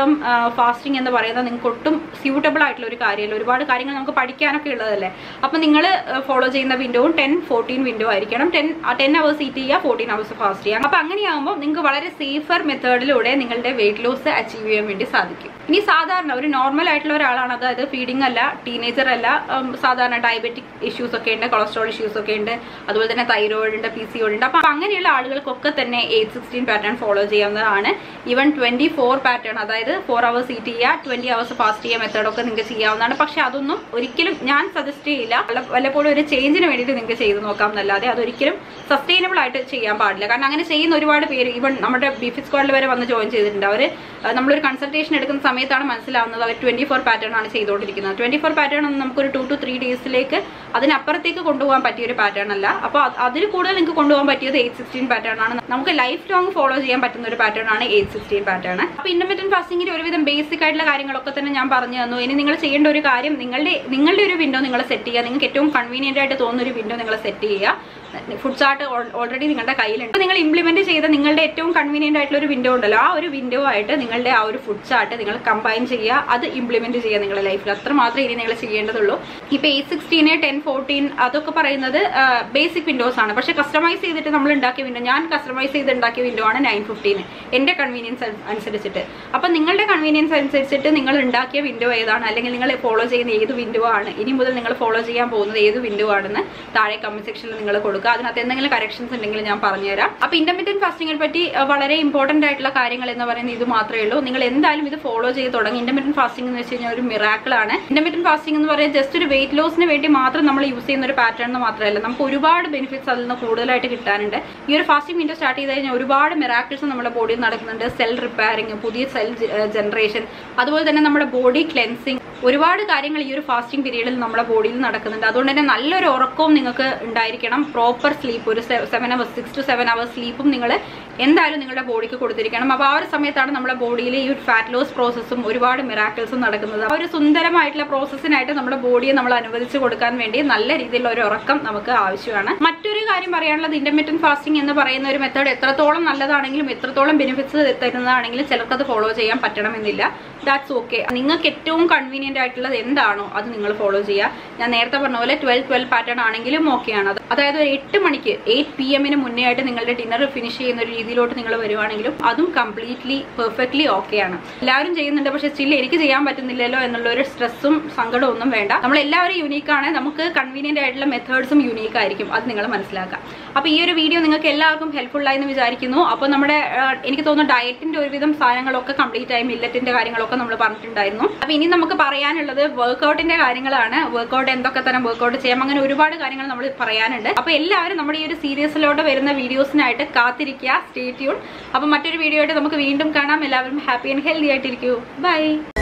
ഫാസ്റ്റിംഗ് എന്ന് പറയുന്നത് നിങ്ങൾക്ക് ഒട്ടും സ്യൂട്ടബിൾ ആയിട്ടുള്ള ഒരു കാര്യമല്ല ഒരുപാട് കാര്യങ്ങൾ നമുക്ക് പഠിക്കാനൊക്കെ ഉള്ളതല്ലേ അപ്പം നിങ്ങൾ ഫോളോ ചെയ്യുന്ന വിൻഡോവും ടെൻ ഫോർട്ടീൻ വിൻഡോ ആയിരിക്കണം ടെൻ ടെൻ അവേഴ്സ് ഈറ്റ് ചെയ്യുക ഫോർട്ടീൻ അവേഴ്സ് ഫാസ്റ്റ് ചെയ്യുക അപ്പം അങ്ങനെയാകുമ്പോൾ നിങ്ങൾക്ക് വളരെ സേഫർ മെത്തേഡിലൂടെ നിങ്ങളുടെ വെയിറ്റ് ലോസ് അച്ചീവ് ചെയ്യാൻ വേണ്ടി സാധിക്കും ഇനി സാധാരണ ഒരു നോർമൽ ആയിട്ടുള്ള ഒരാളാണ് അതായത് ഫീഡിംഗ് അല്ല ടീനേജർ അല്ല ഉം, സാധാരണ ഡയബറ്റിക് ഇഷ്യൂസ് ഒക്കെ ഉണ്ട് കൊളസ്ട്രോൾ ഇഷ്യൂസ് ഒക്കെ ഉണ്ട് അതുപോലെ തന്നെ തൈറോയിഡ് ഉണ്ട് പി സി ഉണ്ട് അപ്പം അങ്ങനെയുള്ള ആളുകൾക്കൊക്കെ തന്നെ എയ്റ്റ് സിക്സ്റ്റീൻ പാറ്റേൺ ഫോളോ ചെയ്യാവുന്നതാണ് ഈവൻ ട്വന്റി ഫോർ പാറ്റേൺ അതായത് ഫോർ അവേഴ്സ് ഈറ്റ് ചെയ്യുക ട്വന്റി അവേഴ്സ് ഫാസ്റ്റ് ചെയ്യുക മെത്തേഡൊക്കെ നിങ്ങൾക്ക് ചെയ്യാവുന്നതാണ് പക്ഷെ അതൊന്നും ഒരിക്കലും ഞാൻ സജസ്റ്റ് ചെയ്യില്ല വല്ല- വല്ലപ്പോഴും ഒരു ചേഞ്ചിന് വേണ്ടിയിട്ട് നിങ്ങൾക്ക് ചെയ്ത് നോക്കാം എന്നല്ലാതെ അതൊരിക്കലും സസ്റ്റൈനബിൾ ആയിട്ട് ചെയ്യാൻ പാടില്ല കാരണം അങ്ങനെ ചെയ്യുന്ന ഒരുപാട് പേര് ഈവൻ നമ്മുടെ ബിഫിറ്റ് സ്ക്വാഡിൽ വരെ വന്ന് ജോയിൻ ചെയ്തിട്ടുണ്ട് അവർ നമ്മളൊരു കൺസൾട്ടേഷൻ എടുക്കുന്ന സമയത്താണ് മനസ്സിലാവുന്നത് അവർ ട്വന്റി ഫോർ പാറ്റേൺ ആണ് ചെയ്തുകൊണ്ടിരിക്കുന്നത് ട്വന്റി ഫോർ പാറ്റേൺ ഒന്നും നമുക്കൊരു ടു ടു ത്രീ ഡേയ്സിലേക്ക് അതിനപ്പുറത്തേക്ക് കൊണ്ടുപോകാൻ പറ്റിയ ഒരു പാറ്റേൺ അല്ല അപ്പോൾ അതിൽ കൂടുതൽ നിങ്ങൾക്ക് കൊണ്ടുപോകാൻ പറ്റിയത് എയ്റ്റ് സിക്സ്റ്റീൻ പാറ്റേൺ ആണ് നമുക്ക് ലൈഫ് ലോങ് ഫോളോ ചെയ്യാൻ പറ്റുന്ന ഒരു പാറ്റേൺ ആണ് എയ്റ്റ് സിക്സ്റ്റീൻ പാറ്റേൺ അപ്പോൾ ഇന്റർമീഡിയൻ ഫാസ്റ്റിംഗിന്റെ ഒരുവിധം ബേസിക് ആയിട്ടുള്ള കാര്യങ്ങളൊക്കെ തന്നെ ഞാൻ പറഞ്ഞു തന്നു ഇനി നിങ്ങൾ ചെയ്യേണ്ട ഒരു കാര്യം നിങ്ങളുടെ നിങ്ങളുടെ ഒരു വിൻഡോ നിങ്ങൾ സെറ്റ് ചെയ്യുക നിങ്ങൾക്ക് ഏറ്റവും കൺവീനിയന്റ് ആയിട്ട് തോന്നുന്ന ഒരു വിൻഡോ നിങ്ങൾ സെറ്റ് ചെയ്യുക ഫുഡ് ചാർട്ട് ഓൾറെഡി നിങ്ങളുടെ കയ്യിലുണ്ട് അപ്പോൾ നിങ്ങൾ ഇംപ്ലിമെന്റ് ചെയ്ത നിങ്ങളുടെ ഏറ്റവും കൺവീനിയന്റ് ആയിട്ടുള്ള ഒരു വിൻഡോ ഉണ്ടല്ലോ ആ ഒരു വിൻഡോ ആയിട്ട് നിങ്ങളുടെ ആ ഒരു ഫുഡ് ചാർട്ട് നിങ്ങൾ കമ്പൈൻ ചെയ്യുക അത് ഇംപ്ലിമെന്റ് ചെയ്യുക നിങ്ങളുടെ ലൈഫിൽ അത്ര മാത്രമേ ഇനി നിങ്ങൾ ചെയ്യേണ്ടതുള്ളൂ ഇപ്പൊ എയ്റ്റ് സിക്സ്റ്റീന് ടെൻ ഫോർട്ടീൻ അതൊക്കെ പറയുന്നത് ബേസിക് വിൻഡോസ് ആണ് പക്ഷെ കസ്റ്റമൈസ് ചെയ്തിട്ട് നമ്മൾ ഉണ്ടാക്കിയ വിൻഡോ ഞാൻ കസ്റ്റമൈസ് ചെയ്ത് ഉണ്ടാക്കിയ വിൻഡോ ആണ് നയൻ ഫിഫ്റ്റീന് എന്റെ കൺവീനിയൻസ് അനുസരിച്ചിട്ട് അപ്പൊ നിങ്ങളുടെ കൺവീനിയൻസ് അനുസരിച്ചിട്ട് നിങ്ങൾ ഉണ്ടാക്കിയ വിൻഡോ ഏതാണ് അല്ലെങ്കിൽ നിങ്ങൾ ഫോളോ ചെയ്യുന്ന ഏത് വിൻഡോ ആണ് ഇനി മുതൽ നിങ്ങൾ ഫോളോ ചെയ്യാൻ പോകുന്നത് ഏത് വിൻഡോ ആണെന്ന് താഴെ കമന്റ് സെക്ഷനിൽ നിങ്ങൾ കൊടുക്കുക അതിനകത്ത് എന്തെങ്കിലും കറക്ഷൻസ് ഉണ്ടെങ്കിൽ ഞാൻ പറഞ്ഞുതരാം അപ്പൊ ഇന്റർമീഡിയൻ ഫാസ്റ്റിങ്ങിനെ പറ്റി അഹ് വളരെ ഇമ്പോർട്ടന്റ് ആയിട്ടുള്ള കാര്യങ്ങൾ എന്ന് പറയുന്നത് ഇത് മാത്രമേ ഉള്ളൂ നിങ്ങൾ എന്തായാലും ഇത് ഫോളോ ചെയ്ത് തുടങ്ങി ഇന്റർമീഡിയൻ ഫാസ്റ്റിംഗ് എന്ന് വെച്ച് കഴിഞ്ഞാൽ ഒരു മിറാക്കിൾ ആണ് ഇന്റർമീഡിയൻ ഫാസ്റ്റിംഗ് എന്ന് പറയുന്നത് ജസ്റ്റ് ഒരു വെയിറ്റ് ലോസിന് വേണ്ടി മാത്രം നമ്മൾ യൂസ് ചെയ്യുന്ന ഒരു പാറ്റേൺ എന്ന് മാത്രമല്ല നമുക്ക് ഒരുപാട് ബെനിഫിറ്റ്സ് അതിൽ നിന്ന് കൂടുതലായിട്ട് കിട്ടാനുണ്ട് ഈ ഒരു ഫാസ്റ്റിംഗ് വിൻഡോ സ്റ്റാർട്ട് ചെയ്ത് കഴിഞ്ഞാൽ ഒരുപാട് മിറാക്കിൾസ് നമ്മുടെ ബോഡിയിൽ നടക്കുന്നുണ്ട് സെൽ റിപ്പയറിങ് പുതിയ സെൽ ജനറേഷൻ അതുപോലെ തന്നെ നമ്മുടെ ബോഡി ക്ലെൻസിങ് ഒരുപാട് കാര്യങ്ങൾ ഈ ഒരു ഫാസ്റ്റിംഗ് പീരീഡിൽ നമ്മുടെ ബോഡിയിൽ നടക്കുന്നുണ്ട് അതുകൊണ്ട് തന്നെ നല്ലൊരു ഉറക്കവും നിങ്ങൾക്ക് ഉണ്ടായിരിക്കണം പ്രോപ്പർ സ്ലീപ്പ് ഒരു seven hours six to seven hours സ്ലീപ്പും നിങ്ങൾ എന്തായാലും നിങ്ങളുടെ ബോഡിക്ക് കൊടുത്തിരിക്കണം അപ്പോൾ ആ ഒരു സമയത്താണ് നമ്മുടെ ബോഡിയിൽ ഈ ഒരു ഫാറ്റ് ലോസ് പ്രോസസ്സും ഒരുപാട് മിറാക്കിൾസും നടക്കുന്നത് ആ ഒരു സുന്ദരമായിട്ടുള്ള പ്രോസസ്സിനായിട്ട് നമ്മുടെ ബോഡിയെ നമ്മൾ അനുവദിച്ചു കൊടുക്കാൻ വേണ്ടി നല്ല രീതിയിലുള്ള ഒരു ഉറക്കം നമുക്ക് ആവശ്യമാണ് മറ്റൊരു കാര്യം പറയാനുള്ളത് ഇന്റർമീഡിയൻ ഫാസ്റ്റിംഗ് എന്ന് പറയുന്ന ഒരു മെത്തേഡ് എത്രത്തോളം നല്ലതാണെങ്കിലും എത്രത്തോളം ബെനിഫിറ്റ്സ് തരുന്നതാണെങ്കിലും ചിലർക്കത് ഫോളോ ചെയ്യാൻ പറ്റണമെന്നില്ല ദാറ്റ്സ് ഓക്കെ നിങ്ങൾക്ക് ഏറ്റവും കൺവീനിയന്റ് ആയിട്ടുള്ളത് എന്താണോ അത് നിങ്ങൾ ഫോളോ ചെയ്യുക ഞാൻ നേരത്തെ പറഞ്ഞ പോലെ ട്വൽവ് ട്വൽവ് പാറ്റേൺ ആണെങ്കിലും ഓക്കെയാണ് അത് അതായത് ഒരു എട്ട് മണിക്ക് എയ്റ്റ് പി എമ്മിന് മുന്നേ ആയിട്ട് നിങ്ങളുടെ ഡിന്നർ ഫിനിഷ് ചെയ്യുന്ന ഒരു രീതിയിലോട്ട് നിങ്ങൾ വരുവാണെങ്കിലും അതും കംപ്ലീറ്റ്ലി പെർഫെക്റ്റ്ലി ഓക്കെയാണ് എല്ലാവരും ചെയ്യുന്നുണ്ട് പക്ഷെ സ്റ്റിൽ എനിക്ക് ചെയ്യാൻ പറ്റുന്നില്ലല്ലോ എന്നുള്ള ഒരു സ്ട്രെസ്സും സങ്കടവും ഒന്നും വേണ്ട നമ്മൾ എല്ലാവരും യൂണീക്കാണ് നമുക്ക് കൺവീനിയന്റ് ആയിട്ടുള്ള മെത്തേഡ്സും യൂണീക്ക് ആയിരിക്കും അത് നിങ്ങൾ മനസ്സിലാക്കുക അപ്പോൾ ഈ ഒരു വീഡിയോ നിങ്ങൾക്ക് എല്ലാവർക്കും ഹെൽപ്ഫുൾ ആയി എന്ന് വിചാരിക്കുന്നു അപ്പോൾ നമ്മുടെ ആ, എനിക്ക് തോന്നുന്നു ഡയറ്റിന്റെ ഒരുവിധം സാധനങ്ങളൊക്കെ കംപ്ലീറ്റ് ആയി മില്ലറ്റിന്റെ കാര്യങ്ങളൊക്കെ നമ്മൾ പറഞ്ഞിട്ടുണ്ടായിരുന്നു അപ്പോൾ ഇനി നമുക്ക് പറയാനുള്ളത് വർക്കൗട്ടിന്റെ കാര്യങ്ങളാണ് വർക്കൗട്ട് എന്തൊക്കെ തരം വർക്കൗട്ട് ചെയ്യാം അങ്ങനെ ഒരുപാട് കാര്യങ്ങൾ നമ്മൾ പറയാനുണ്ട് അപ്പോൾ എല്ലാവരും നമ്മുടെ ഈ ഒരു സീരീസിലോട്ട് വരുന്ന വീഡിയോസിനായിട്ട് കാത്തിരിക്കുക സ്റ്റേ ട്യൂൺ അപ്പോൾ മറ്റൊരു വീഡിയോ ആയിട്ട് നമുക്ക് വീണ്ടും കാണാം എല്ലാവരും ഹാപ്പി ആൻഡ് ഹെൽത്തി ആയിട്ടിരിക്കൂ ബൈ